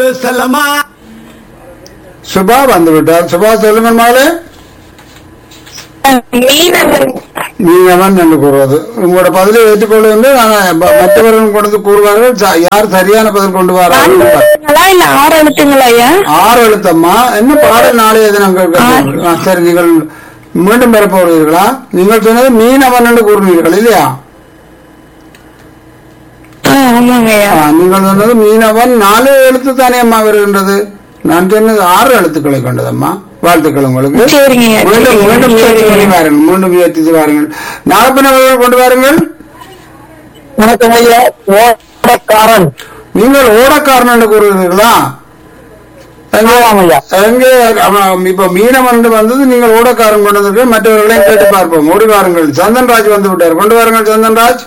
செல்லம்மா சுபா வந்து விட்டார் சுபா சொல்லுங்கள் மகளே மீனவன் நீங்கவன் என்று கூறுவது உங்களோட பதிலை ஏற்றுக்கொள்ளுங்கள் ஆனால் ம- மற்றவர்கள் கொண்டு வந்து கூறுவார்கள் ச- யார் சரியான பதில் கொண்டு நான்கு வரார்கள் எழுத்துங்களா இல்ல ஆறு எழுத்துங்களா ஐயா ஆறு எழுத்தம்மா என்ன பாடல் நாளைய தினம் கேட்க- ஆ, சரி நீங்கள் மீண்டும் பெற போகிறீர்களா நீங்கள் சொன்னது மீனவன் என்று கூறினீர்கள் இல்லையா ஆ, ஆமாங்க ஐயா ஆ, நீங்கள் சொன்னது மீனவன் நாலு எழுத்து தானே அம்மா வருகின்றது நான் சொன்னது ஆறு எழுத்துக்களை கொண்டதம்மா வாழ்த்துக்கள் உங்களுக்கு சரிங்க ஐயா, மீண்டும் சரிங்க. மீண்டும் முயற்சி பண்ணி வாருங்கள் மீண்டும் முயற்சித்து வாருங்கள் நாகப்பன் அவர்கள் கொண்டு வாருங்கள் வணக்கம் ஐயா ஓடக்காரன் நீங்கள் ஓடக்காரன் என்று கூறுகிறீர்களா எங்கே- ஆமாம் ஐயா. எங்கே அவன் இப்ப மீனவன் வந்தது நீங்கள் ஓடக்காரன் கொண்டு வந்திருக்க மற்றவர்களையும் கேட்டு பார்ப்போம் ஓடி வாருங்கள் சந்தன்ராஜ் வந்து விட்டார் கொண்டு வாருங்கள் சந்தன்ராஜ்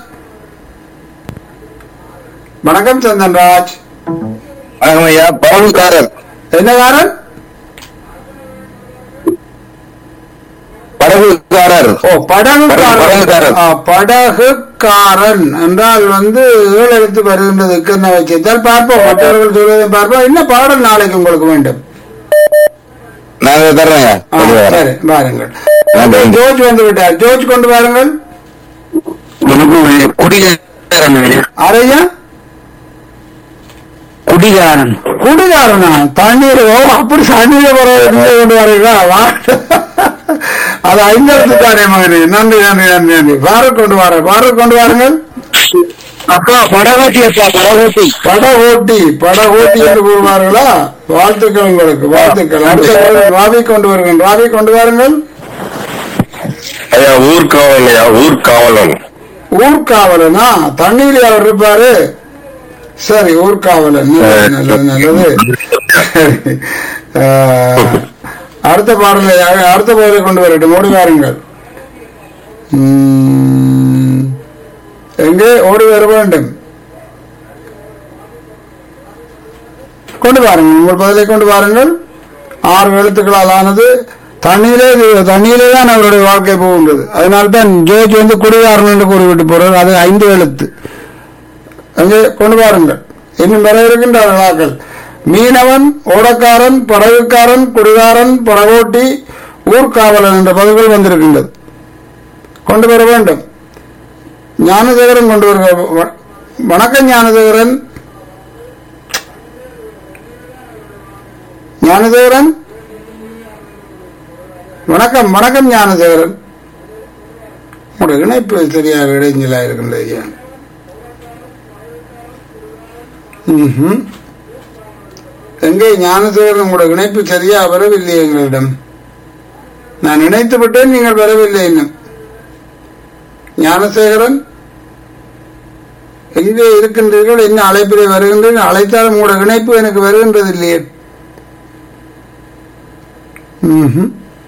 வணக்கம் சந்தன்ராஜ் வணக்கம் ஐயா பவன்காரர் என்ன காரன் படகுக்காரர் ஓ படகுக்காரன் படகுக்காரன். ஆ, படகுக்காரன் என்றால் வந்து ஏழு எழுத்து வருகின்றதுக்கு என்ன வைத்தால் பார்ப்போம் மற்றவர்கள் சொல்வதை பார்ப்போம் என்ன பாடல் நாளைக்கு உங்களுக்கு வேண்டும் நாங்க தர்றேன் ஆ, சரி பாருங்கள் ஜோர்ஜ் வந்து விட்டார் ஜோர்ஜ் கொண்டு வாருங்கள் குடிகாரன் அரையா குடிகாரன் குடிகாரனா தண்ணீர் ஓ அப்படி தண்ணீர் வர கொண்டு வரீங்களா வா அது ஐந்தெழுத்து தானே மகனே நன்றி நன்றி நன்றி நன்றி பாரத் கொண்டு வர பாரத் கொண்டு வாருங்கள் அப்பா படகோட்டி அப்பா படகோட்டி படகோட்டி படகோட்டி என்று கூறுவார்களா வாழ்த்துக்கள் உங்களுக்கு வாழ்த்துக்கள் அடுத்த ராவி கொண்டு வருங்கள் ராவி கொண்டு வாருங்கள் ஐயா ஊர்காவலன் ஐயா ஊர்காவலன் ஊர்காவலனா தண்ணீர் அவர் இருப்பாரு சரி ஊர்காவலன் நல்லது நல்லது நல்லது சரி. ஆஹ், அடுத்த பாடலை அடுத்த பாடலை கொண்டு வரட்டும் ஓடி வாருங்கள் உம், எங்கே ஓடி வர வேண்டும் கொண்டு வாருங்கள் உங்கள் பதிலை கொண்டு வாருங்கள் ஆறு எழுத்துக்களால் ஆனது தண்ணீரே இது- தண்ணீரே தான் அவருடைய வாழ்க்கை போகின்றது அதனால்தான் ஜோஜ் வந்து குடிகாரன் என்று கூறிவிட்டு போறார் அது ஐந்து எழுத்து அங்கே கொண்டு வாருங்கள் இன்னும் வர இருக்கின்ற விழாக்கள் மீனவன் ஓடக்காரன் படகுக்காரன் குடிகாரன் படகோட்டி ஊர்காவலன் என்ற பதில்கள் வந்திருக்கின்றது கொண்டு வர வேண்டும் ஞானதேவரன் கொண்டு வருக வ- வணக்கம் ஞானதேவரன் ஞானதேவரன் வணக்கம் வணக்கம் ஞானதேவரன் உங்களோட இணைப்பு சரியாக இடைஞ்சலா இருக்கின்றது ஐயா ம்ஹும். எங்கே ஞானதேவரன் உங்களோட இணைப்பு சரியா வரவில்லை எங்களிடம் நான் இணைத்து விட்டேன் நீங்கள் வரவில்லை இன்னும் ஞானசேகரன் எங்கே இருக்கின்றீர்கள் என்ன அழைப்பிலே வருகின்றீர்கள் அழைத்தால் உங்களோட இணைப்பு எனக்கு வருகின்றது இல்லையே ம்ஹும்.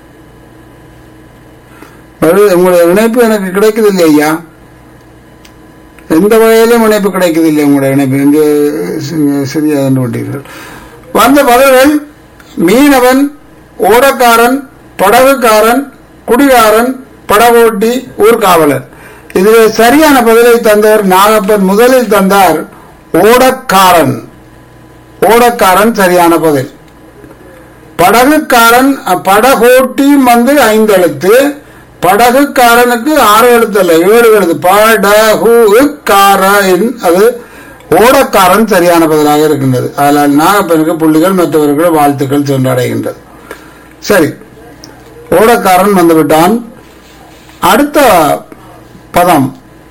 வருது- உங்களுடைய இணைப்பு எனக்கு கிடைக்குது ஐயா எந்த வகையிலும் இணைப்பு கிடைக்கவில்லை உங்களுடைய இணைப்பு இங்கு சி- சரியாக கண்டு கொண்டீர்கள் வந்த பதில்கள் மீனவன் ஓடக்காரன் படகுக்காரன் குடிகாரன் படகோட்டி ஊர்காவலர் இதில் சரியான பதிலை தந்தவர் நாகப்பன் முதலில் தந்தார் ஓடக்காரன் ஓடக்காரன் சரியான பதில் படகுக்காரன் அ, படகோட்டியும் வந்து ஐந்து எழுத்து படகுக்காரனுக்கு ஆறு எழுத்து அல்ல ஏழு எழுத்து படகுக்காரன் அது ஓடக்காரன் சரியான பதிலாக இருக்கின்றது அதனால் நாகப்பனுக்கு புள்ளிகள் மற்றவர்கள் வாழ்த்துக்கள் சென்றடைகின்றது சரி ஓடக்காரன் வந்துவிட்டான் அடுத்த பதம்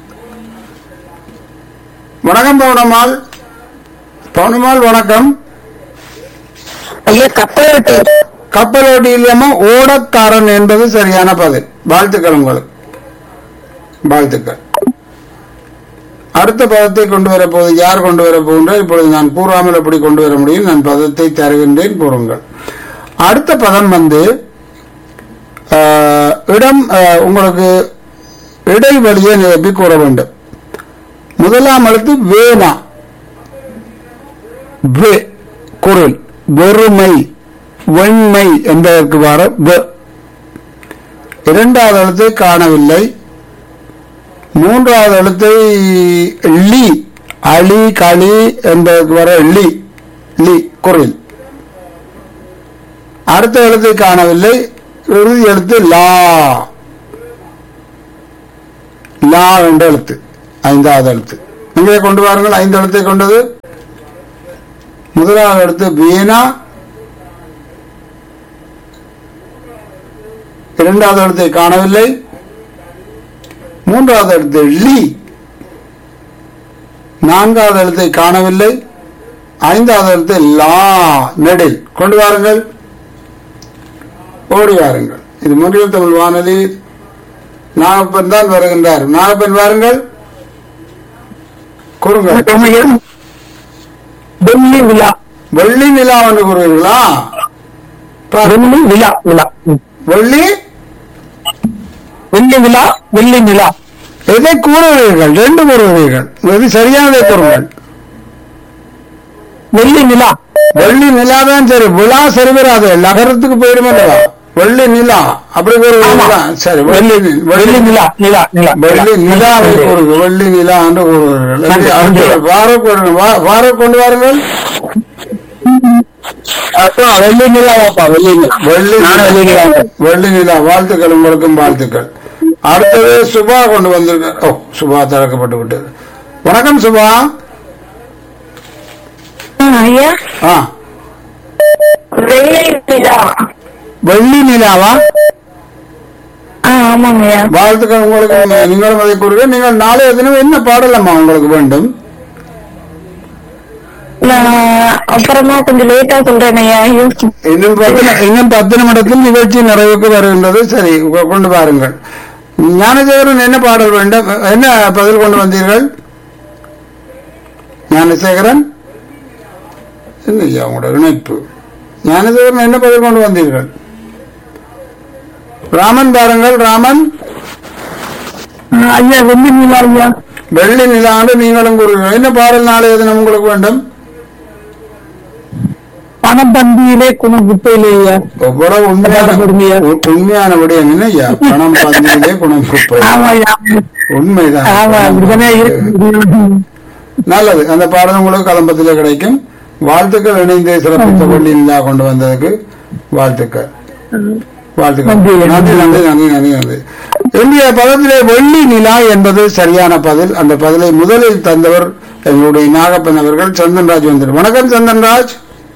வணக்கம் பவுனம்மாள் பவுனம்மாள் வணக்கம் ஐயா கப்பலோட்டி கப்பலோட்டி இல்லாம ஓடக்காரன் என்பது சரியான பதில் வாழ்த்துக்கள் உங்களுக்கு வாழ்த்துக்கள் அடுத்த பதத்தை கொண்டு வர போது யார் கொண்டு வர போகின்றார் இப்பொழுது நான் கூறாமல் எப்படி கொண்டு வர முடியும் நான் பதத்தை தருகின்றேன் கூறுங்கள் அடுத்த பதம் வந்து ஆஹ், இடம் ஆஹ், உங்களுக்கு இடைவெளியை நிரப்பி கூற வேண்டும் முதலாம் எழுத்து வேணா வே குரல் வெறுமை வெண்மை என்பதற்கு வர வ இரண்டாவது எழுத்தை காணவில்லை மூன்றாவது எழுத்தை லி அலி களி என்பதற்கு வர லி லி குரல் அடுத்த எழுத்தை காணவில்லை இறுதி எழுத்து லா லா என்ற எழுத்து ஐந்தாவது எழுத்து இங்கே கொண்டு வாருங்கள் ஐந்து எழுத்தை கொண்டது முதலாவது எழுத்து வீணா இரண்டாவது எழுத்தை காணவில்லை மூன்றாவது எழுத்து லி நான்காவது எழுத்தை காணவில்லை ஐந்தாவது எழுத்து லா நெடில் கொண்டு வாருங்கள் ஓடி வாருங்கள் இது முன்னில் தமிழ் வானொலி நாகப்பன் தான் வருகின்றார் நாகப்பன் வாருங்கள் கூறுங்கள் வெள்ளி விழா வெள்ளி நிலா என்று கூறுவீர்களா பா- வெள்ளி விழா விழா ம். வெள்ளி வெள்ளி விழா வெள்ளி நிலா எதை கூறுகிறீர்கள் ரெண்டு கூறுகிறீர்கள் எது சரியானதை கூறுங்கள் வெள்ளி நிலா வெள்ளி நிலா தான் சரி விழா சரி வராது நகரத்துக்கு போயிடும் அல்லவா வெள்ளி நிலா அப்படி கூறுவீங்களா சரி வெள்ளி நி- வெள்ளி வெள்ளி நிலா நிலா நிலா வெள்ளி நிலாவை கூறுங்க வெள்ளி நிலா என்று கூறுவார்கள் நன்றி, நன்றி. வாரம் கொண்டு வா- வாரம் கொண்டு வாருங்கள் அப்பா, வெள்ளி நிலாவாப்பா வெள்ளி நிலா வெள்ளி நானும் வெள்ளி நிலா வெள்ளி நிலா வாழ்த்துக்கள் உங்களுக்கும் வாழ்த்துக்கள் அடுத்தது சுபா கொண்டு வந்திருக்க ஓ சுபா திறக்கப்பட்டு விட்டது வணக்கம் சுபா ஆ, ஐயா ஆ வெள்ளி நிலா வெள்ளி நிலாவா ஆ ஆமாங்க ஐயா வாழ்த்துக்கள் உங்களுக்கு நீங்களும் அதை கூறுங்க நீங்கள் நாளைய தினம் என்ன பாடலம்மா உங்களுக்கு வேண்டும் நான் அப்புறமா கொஞ்சம் லேட்டா சொல்றேன் ஐயா யோசிச்சு இன்னும் பத்து நி- இன்னும் பத்து நிமிடத்தில் நிகழ்ச்சி நிறைவுக்கு வருகின்றது சரி கொ- கொண்டு வாருங்கள் ஞானசேகரன் என்ன பாடல் வேண்டும் என்ன பதில் கொண்டு வந்தீர்கள் ஞானசேகரன் இல்லையா உங்களோட இணைப்பு ஞானசேகரன் என்ன பதில் கொண்டு வந்தீர்கள் ராமன் பாருங்கள் ராமன் ஆ, ஐயா வெள்ளி நிலா ஐயா வெள்ளி நிலாண்டு நீங்களும் கூறுகிறீர்கள் என்ன பாடல் நாளைய தினம் உங்களுக்கு வேண்டும் பணப்பந்தியிலே குணகுப்பையிலே ஐயா எவ்வளவு உண்மையான கொடுமையா? உ- உண்மையான விடயம் என்ன ஐயா பணம் பந்தியிலே குணம் குப்பை ஆமா ஐயா உண்மைதான் ஆமா இப்படிதானே இருக்கு நல்லது அந்த பாடல் உங்களுக்கு கலம்பத்திலே கிடைக்கும் வாழ்த்துக்கள் இணைந்து சிறப்பித்த வெள்ளி நிலா கொண்டு வந்ததுக்கு வாழ்த்துக்கள் வாழ்த்துக்கள் நன்றி. நன்றி நன்றி நன்றி நன்றி நன்றி இந்திய பதத்திலே வெள்ளி நிலா என்பது சரியான பதில் அந்த பதிலை முதலில் தந்தவர் எங்களுடைய நாகப்பன் அவர்கள் சந்தன்ராஜ் வந்தார் வணக்கம் சந்தன்ராஜ்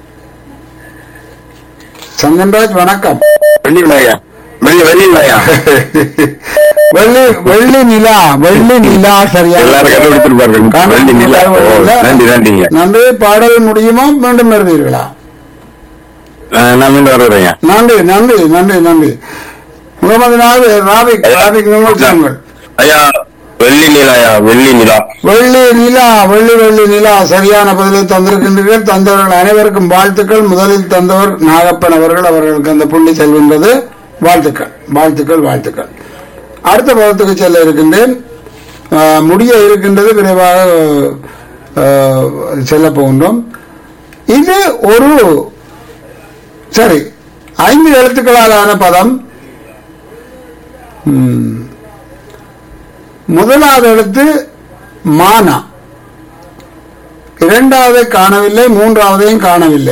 சந்தன்ராஜ் வணக்கம் வெள்ளி விழாயா வெள்ளி வெள்ளி விழாயா வெள்ளி வெள்ளி நிலா வெள்ளி நிலா சரியான எல்லாரும் கண்டுபிடிச்சிருப்பார்கள் வெள்ளி நிலா ஓ, நன்றி நன்றிங்க நன்றி பாடல் முடியுமா மீண்டும் வருவீர்களா அஹ், நான் மீண்டும் வருகிறேன் நன்றி நன்றி நன்றி நன்றி முகமது நாகு ராபிக் ராபிக் நிமிஷங்கள் ஐயா வெள்ளி நிலாயா வெள்ளி நிலா வெள்ளி நிலா வெள்ளி வெள்ளி நிலா சரியான பதிலை தந்திருக்கின்றீர்கள் தந்தவர்கள் அனைவருக்கும் வாழ்த்துக்கள் முதலில் தந்தவர் நாகப்பன் அவர்கள் அவர்களுக்கு அந்த புள்ளி செல்கின்றது வாழ்த்துக்கள் வாழ்த்துக்கள் வாழ்த்துக்கள் அடுத்த பதத்துக்கு செல்ல இருக்கின்றேன் ஆஹ், முடிய இருக்கின்றது விரைவாக ஆஹ், செல்ல போகின்றோம் இது ஒரு சரி ஐந்து எழுத்துக்களாலான பதம் ம். முதலாவது எழுத்து மானா இரண்டாவதை காணவில்லை மூன்றாவதையும் காணவில்லை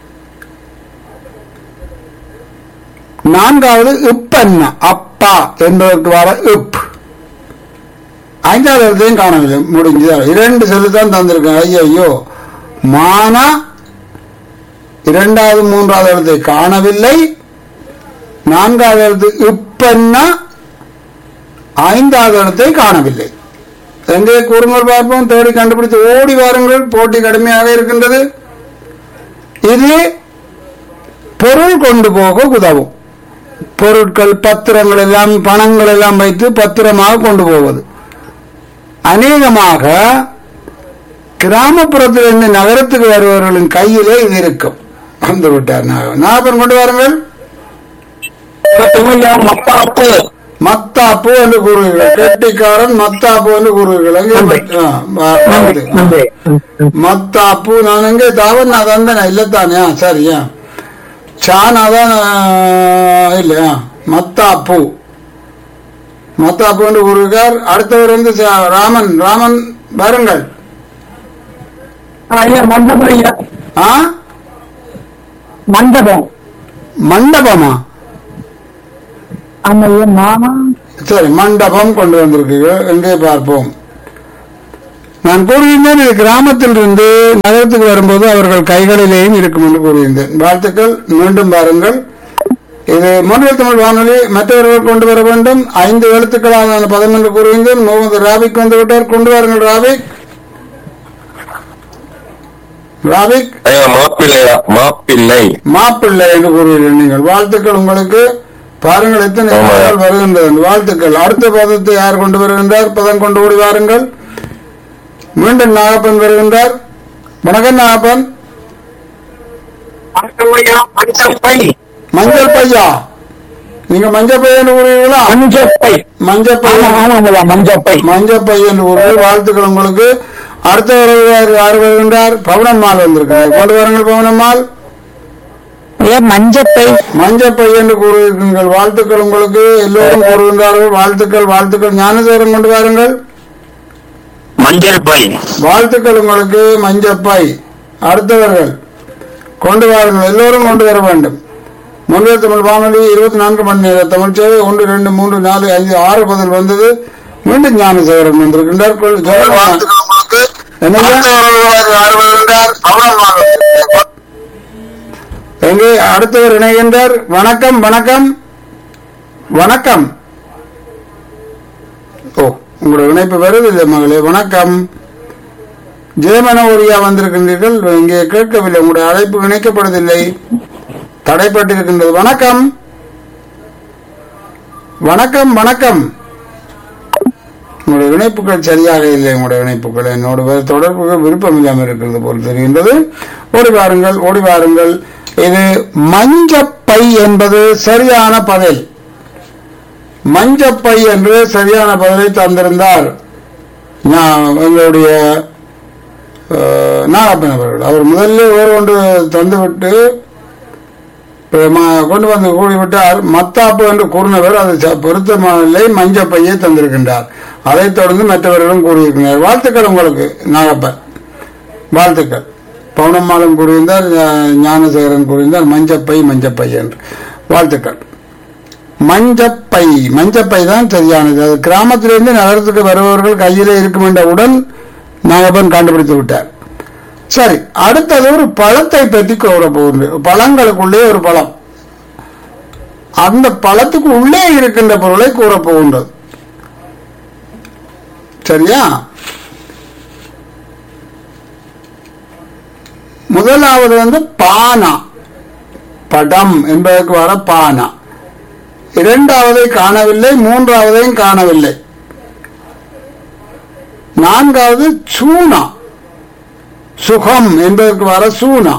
நான்காவது இப்பன்னா அப்பா என்பதற்கு வர இப் ஐந்தாவது எழுத்தையும் காணவில்லை முடிஞ்சது இரண்டு சொல்லு தான் தந்திருக்கேன் ஐயோ மானா இரண்டாவது மூன்றாவது எழுத்தை காணவில்லை நான்காவது எழுத்து இப்பன்னா ஐந்தாவது இடத்தை காணவில்லை எங்கே கூறுங்கள் பார்ப்போம் தேடி கண்டுபிடித்து ஓடி வாருங்கள் போட்டி கடுமையாக இருக்கின்றது இது பொருள் கொண்டு போக உதவும் பொருட்கள் பத்திரங்கள் எல்லாம் பணங்கள் எல்லாம் வைத்து பத்திரமாக கொண்டு போவது அநேகமாக கிராமப்புறத்திலிருந்து நகரத்துக்கு வருபவர்களின் கையிலே இது இருக்கும் வந்து விட்டார் நாகப்பன் நாகப்பன் கொண்டு வாருங்கள் ஐயா மப்பாப்பு மத்தாப்பு என்று கூறுவீர்கள் கெட்டிக்காரன் மத்தாப்பு என்று கூறுவீர்கள் எங்கே ஆ, வா- நன்றி வந்து. நன்றி ம், ம். மத்தாப்பு நான் எங்கே தாவன் நான் தந்தேன் இல்லத்தானே ஆ, சரியா சான் அதான் ஆ, இல்லையா மத்தாப்பு மத்தாப்பு என்று கூறுகிறார் அடுத்தவர் வந்து ச- ராமன் ராமன் வருங்கள் ஐயா மண்டபம் ஐயா ஆ மண்டபம் மண்டபமா ஆமா ஐயா மாமா சரி மண்டபம் கொண்டு வந்திருக்கீர்கள் எங்கே பார்ப்போம் நான் கூறியிருந்தேன் இது கிராமத்தில் இருந்து நகரத்துக்கு வரும்போது அவர்கள் கைகளிலேயும் இருக்கும் என்று கூறியிருந்தேன் வாழ்த்துக்கள் மீண்டும் பாருங்கள் இது மொழியில் தமிழ் வானொலி மற்றவர்கள் கொண்டு வர வேண்டும் ஐந்து எழுத்துக்களான பதம் என்று கூறியிருந்தேன் முகமது ராபிக் வந்து விட்டார் கொண்டு வாருங்கள் ராபிக் ராபிக் ஐயா மாப்பிள்ளையா மாப்பிள்ளை மாப்பிள்ளை என்று கூறுவீர்கள் நீங்கள் வாழ்த்துக்கள் உங்களுக்கு பாருங்கள் எத்தனை ஆமா. பதங்கள் வருகின்றது வாழ்த்துக்கள் அடுத்த பதத்தை யார் கொண்டு வருகின்றார் பதம் கொண்டு ஓடி வாருங்கள் மீண்டும் நாகப்பன் வருகின்றார் வணக்கம் நாகப்பன் மஞ்சள் பையா நீங்க மஞ்சள் பையன் என்று கூறுவீங்களா மஞ்சப்பை மஞ்சள் ஆமா பையன் ஆமாங்களா மஞ்சப்பை மஞ்சள் பையன் என்று கூறுவீர்கள் வாழ்த்துக்கள் உங்களுக்கு அடுத்த வருகிறார் யார் வருகின்றார் பவனம்மாள் வந்திருக்கிறார் கொண்டு வாருங்கள் பவனம்மாள் ஐயா மஞ்சப்பை மஞ்சப்பை என்று கூறுகிறீர்கள் வாழ்த்துக்கள் உங்களுக்கு எல்லோரும் கூறுகின்றார்கள் வாழ்த்துக்கள் வாழ்த்துக்கள் ஞானசேரம் கொண்டு வாருங்கள் மஞ்சள் பை வாழ்த்துக்கள் உங்களுக்கு மஞ்சப்பை அடுத்தவர்கள் கொண்டு வாருங்கள் எல்லோரும் கொண்டு வர வேண்டும் முன்னே தமிழ் வானொலி இருபத்தி நான்கு மணி நேர தமிழ் சேவை ஒன்று ரெண்டு மூன்று நாலு ஐந்து ஆறு பதில் வந்தது மீண்டும் ஞானசேகரன் வந்திருக்கின்றார் கொள்- என்னய்யா? எங்கே அடுத்தவர் இணைகின்றார் வணக்கம் வணக்கம் வணக்கம் ஓ உங்களோட இணைப்பு வருவதில்லை மகளே வணக்கம் ஜெயமனோரியா வந்திருக்கின்றீர்கள் இங்கே கேட்கவில்லை உங்களுடைய அழைப்பு இணைக்கப்படுவதில்லை தடைப்பட்டிருக்கின்றது வணக்கம் வணக்கம் வணக்கம் உங்களுடைய இணைப்புகள் சரியாக இல்லை உங்களுடைய இணைப்புகள் என்னோட வேறு தொடர்புகள் விருப்பம் இல்லாமல் இருக்கிறது போல் தெரிகின்றது ஓடி வாருங்கள் ஓடி வாருங்கள் இது மஞ்சப்பை என்பது சரியான பதில் மஞ்சப்பை என்று சரியான பதிலை தந்திருந்தார் நான் எங்களுடைய அஹ், நாகப்பன் அவர்கள் அவர் முதல்ல ஒரு ஒன்று தந்துவிட்டு அஹ், ம- கொண்டு வந்து கூறிவிட்டார் மத்தாப்பு என்று கூறினவர் அது ச- பொருத்தமானவில்லை மஞ்சப்பையை தந்திருக்கின்றார் அதைத் தொடர்ந்து மற்றவர்களும் கூறியிருக்கிறார் வாழ்த்துக்கள் உங்களுக்கு நாகப்பன் வாழ்த்துக்கள் பவுனம்மாளும் கூறியிருந்தார் ஞா- ஞானசேகரன் கூறியிருந்தார் மஞ்சப்பை மஞ்சப்பை என்று வாழ்த்துக்கள் மஞ்சப்பை மஞ்சப்பை தான் சரியானது அது கிராமத்திலிருந்து நகரத்துக்கு வருபவர்கள் கையிலே இருக்கும் என்றவுடன் நாகப்பன் கண்டுபிடித்து விட்டார் சரி அடுத்தது ஒரு பழத்தை பற்றி கூற போகின்றது பழங்களுக்குள்ளே ஒரு பழம் அந்த பழத்துக்கு உள்ளே இருக்கின்ற பொருளை கூறப் போகின்றது சரியா முதலாவது வந்து பானா படம் என்பதற்கு வர பானா இரண்டாவதை காணவில்லை மூன்றாவதையும் காணவில்லை நான்காவது சூனா சுகம் என்பதற்கு வர சூனா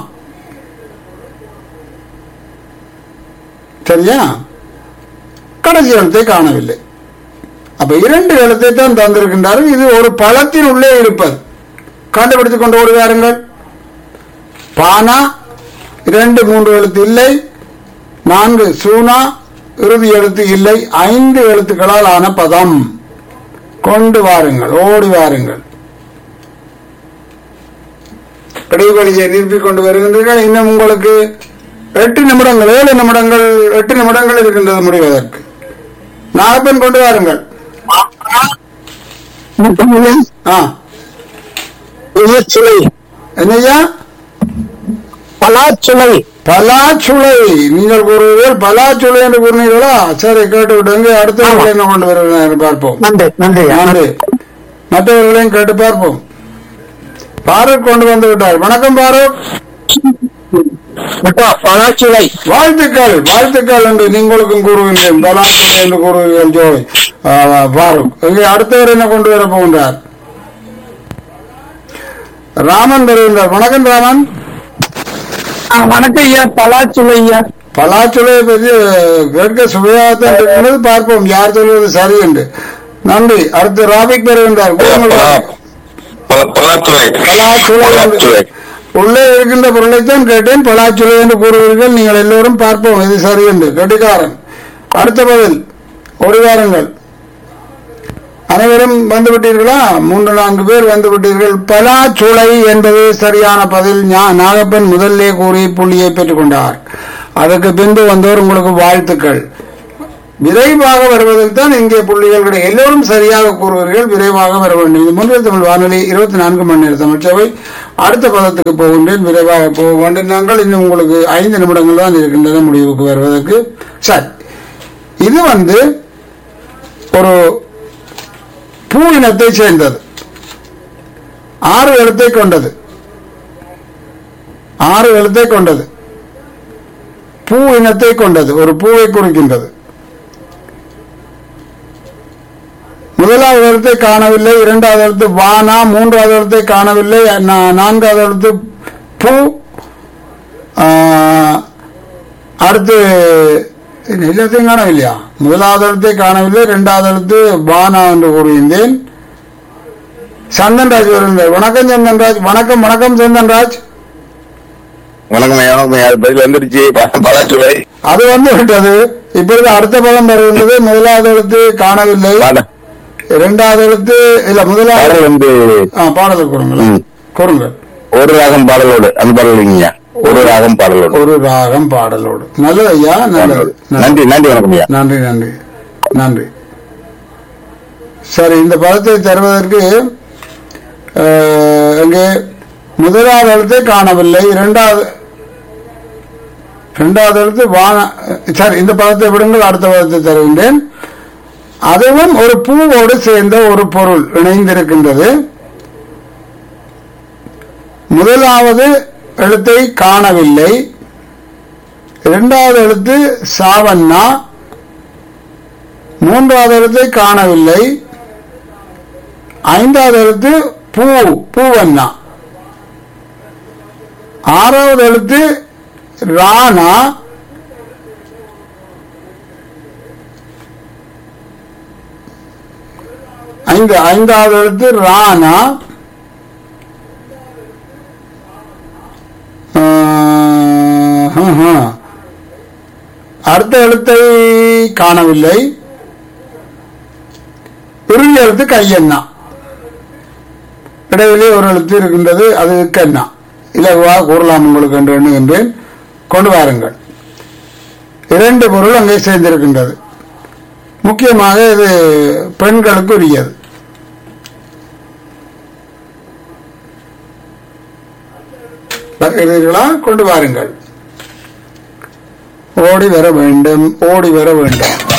சரியா கடைசி எழுத்தை காணவில்லை அப்ப இரண்டு எழுத்தை தான் தந்திருக்கின்றார்கள் இது ஒரு பழத்தின் உள்ளே இருப்பது கண்டுபிடித்துக் கொண்டு ஓடுவாருங்கள் பானா இரண்டு மூன்று எழுத்து இல்லை நான்கு சூனா இறுதி எழுத்து இல்லை ஐந்து எழுத்துக்களால் ஆன பதம் கொண்டு வாருங்கள் ஓடி வாருங்கள் இடைவெளியை நிரப்பிக் கொண்டு வருகின்றீர்கள் இன்னும் உங்களுக்கு எட்டு நிமிடங்கள் ஏழு நிமிடங்கள் எட்டு நிமிடங்கள் இருக்கின்றது முடிவதற்கு நாகப்பன் கொண்டு வாருங்கள் ஆ சுளை என்னையா பலாச்சுளை பலாச்சுளை நீங்கள் கூறுவீர்கள் பலாச்சுளை என்று கூறினீர்களா சரி கேட்டு விடுங்க அடுத்த என்ன கொண்டு வருகிறேன் பார்ப்போம் நன்றி நன்றி நன்றி மற்றவர்களையும் கேட்டு பார்ப்போம் பாரூக் கொண்டு வந்து விட்டார் வணக்கம் பாரூக் பலாச்சுளை வாழ்த்துக்கள் வாழ்த்துக்கள் என்று நீங்களுக்கும் கூறுகின்றேன் பலாச்சுளை என்று கூறுவீர்கள் ஜோய் ஆ, பாரூக் இங்கே அடுத்தவர் என்ன கொண்டு வர போகின்றார் ராமன் வருகின்றார் வணக்கம் ராமன் வணக்கம் ஐயா பலாச்சுளை ஐயா பலாச்சுளையை பற்றி கேட்க சுவையாகத்தான் இருக்கிறது பார்ப்போம் யார் சொல்வது சரி என்று நன்றி அடுத்து ராபிக் வருகின்றார் கூறுங்கள் ராபிக். பலாத்துறை பலாச்சுளை என்று- பலாத்துறை உள்ளே இருக்கின்ற பொருளைத்தான் கேட்டேன் பலாச்சுளை என்று கூறுவீர்கள் நீங்கள் எல்லோரும் பார்ப்போம் இது சரி என்று கெட்டிக்காரன் அடுத்த பதில் ஒரு வாருங்கள் அனைவரும் வந்து விட்டீர்களா மூன்று நான்கு பேர் வந்து விட்டீர்கள் பலாச்சுளை என்பது சரியான பதில் ஞா- நாகப்பன் முதல்லே கூறி புள்ளியை பெற்றுக் கொண்டார் அதற்கு பின்பு வந்தோர் உங்களுக்கு வாழ்த்துக்கள் விரைவாக வருவதில் தான் இங்கே புள்ளிகள் கிடைக்கும் எல்லோரும் சரியாக கூறுவீர்கள் விரைவாக வர வேண்டும் இது முன்னில் தமிழ் வானொலி இருபத்தி நான்கு மணி நேர தமிழ்ச்சபை அடுத்த பதத்துக்கு போகின்றேன் விரைவாக போக வேண்டும் நாங்கள் இன்னும் உங்களுக்கு ஐந்து நிமிடங்கள் தான் இருக்கின்றன முடிவுக்கு வருவதற்கு சரி இது வந்து ஒரு பூ இனத்தை சேர்ந்தது ஆறு எழுத்தை கொண்டது ஆறு எழுத்தை கொண்டது பூ இனத்தை கொண்டது ஒரு பூவை குறிக்கின்றது முதலாவது எழுத்தை காணவில்லை இரண்டாவது எழுத்து வானா மூன்றாவது எழுத்தை காணவில்லை நா- நான்காவது எழுத்து பூ ஆ, அடுத்து இது எல்லாத்தையும் காணவில்லையா முதலாவது எழுத்தை காணவில்லை இரண்டாவது எழுத்து வானா என்று கூறியிருந்தேன் சந்தன்ராஜ் வருகிறார் வணக்கம் சந்தன்ராஜ் வணக்கம் வணக்கம் சந்தன்ராஜ் வணக்கம் ஐயா வணக்கம் ஐயா அது பதில் வந்துருச்சு ப- பலாச்சுவை அது வந்து விட்டது இப்பொழுது அடுத்த பதம் வருகின்றது முதலாவது எழுத்து காணவில்லை பாட- இரண்டாவது எழுத்து இல்ல முதலாவது பாடல் வந்து ஆ, பாடல் கூறுங்களேன் ம். கூறுங்கள் ஒரு ராகம் பாடலோடு அந்த பாடல் இல்லைங்கய்யா ஒரு ராகம் பாடலோடு ஒரு ராகம் பாடலோடு நல்லது ஐயா நல்லது நல்லது. நன்றி நன்றி வணக்கம் ஐயா நன்றி நன்றி நன்றி சரி இந்த பதத்தை தருவதற்கு அஹ், இங்கே முதலாவது எழுத்தை காணவில்லை இரண்டாவது இரண்டாவது எழுத்து வான சரி இந்த பதத்தை விடுங்கள் அடுத்த பதத்தை தருகின்றேன் அதுவும் ஒரு பூவோடு சேர்ந்த ஒரு பொருள் இணைந்திருக்கின்றது முதலாவது எழுத்தை காணவில்லை இரண்டாவது எழுத்து சாவண்ணா மூன்றாவது எழுத்தை காணவில்லை ஐந்தாவது எழுத்து பூ பூவண்ணா ஆறாவது எழுத்து ராணா ஐந்து ஐந்தாவது எழுத்து ராணா ஆஹ், ஹம். அடுத்த எழுத்தை காணவில்லை இறுதி எழுத்து கையண்ணா இடையிலே ஒரு எழுத்து இருக்கின்றது அது கண்ணா இலகுவாக கூறலாம் உங்களுக்கு என்று எண்ணுகின்றேன் கொண்டு வாருங்கள் இரண்டு பொருள் அங்கே சேர்ந்திருக்கின்றது முக்கியமாக இது பெண்களுக்கு உரியது பார்க்கிறீர்களா கொண்டு வாருங்கள் ஓடி வர வேண்டும் ஓடி வர வேண்டும்